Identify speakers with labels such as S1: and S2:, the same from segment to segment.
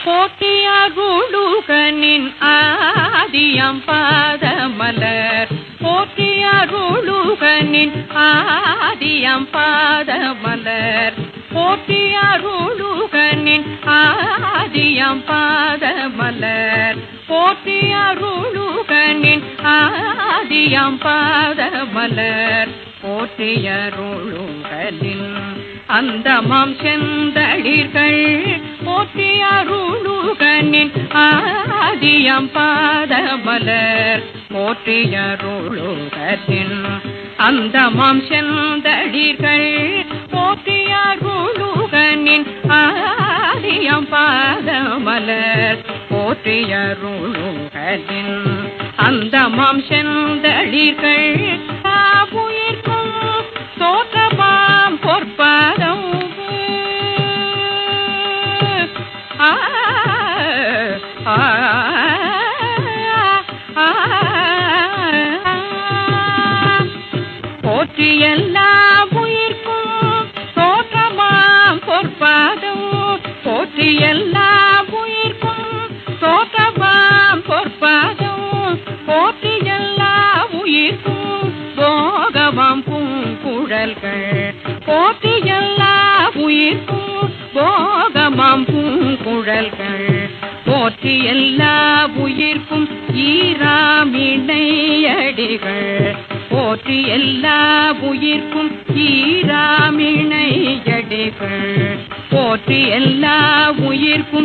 S1: போற்றியருளுகனின் ஆதியம் பாதமலர் போற்றியருளுகனின் ஆதியம் பாதமலர் போற்றியருளுகனின் ஆதியம் பாதமலர் போற்றியருளுகனின் ஆதியம் பாதமலர் போற்றியருளுகலின் அந்தமாம் செந்தளிர்கள் போற்றியருளுகனின் ஆதியம் பாதமலர் போற்றியருளுகலின் அந்தமாம் செந்தளிர்கள் போற்றியருளுகனின் ஆதியம் பாதமலர் போற்றியருளுகலின் அந்தமாம் செந்தளிர்கள் உயிர்க்கும் தோற்றமாம் பொற்பாதம் ஆ ஆ ஆ போற்றி எல்லா உயிர்க்கும் தோற்றமாம் பொற்பாதம் போற்றி எல்லா உயிர்க்கும் தோற்றமாம் பொற்பாதம் போற்றி எல்லா உயிர்க்கும் போகமாம் பூங்குழல்கள் போற்றி எல்லா உயிர்க்கும் போகமாம் பூங்குழல்கள் போற்றி எல்லா உயிர்க்கும் ஈராமிணையடிகள் போற்றி எல்லா உயிர்க்கும் ஈராமிணையடிகள் போற்றி எல்லா உயிர்க்கும்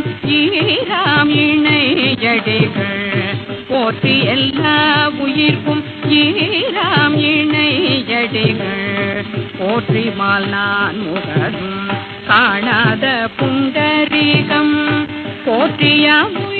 S1: ஈராமிணையடிகள் போற்றி எல்லா உயிர்க்கும் ஈராம் இணையடிகள் போற்றி மால் நான் முகதும் காணாத புண்டரீகம் போற்றியாம்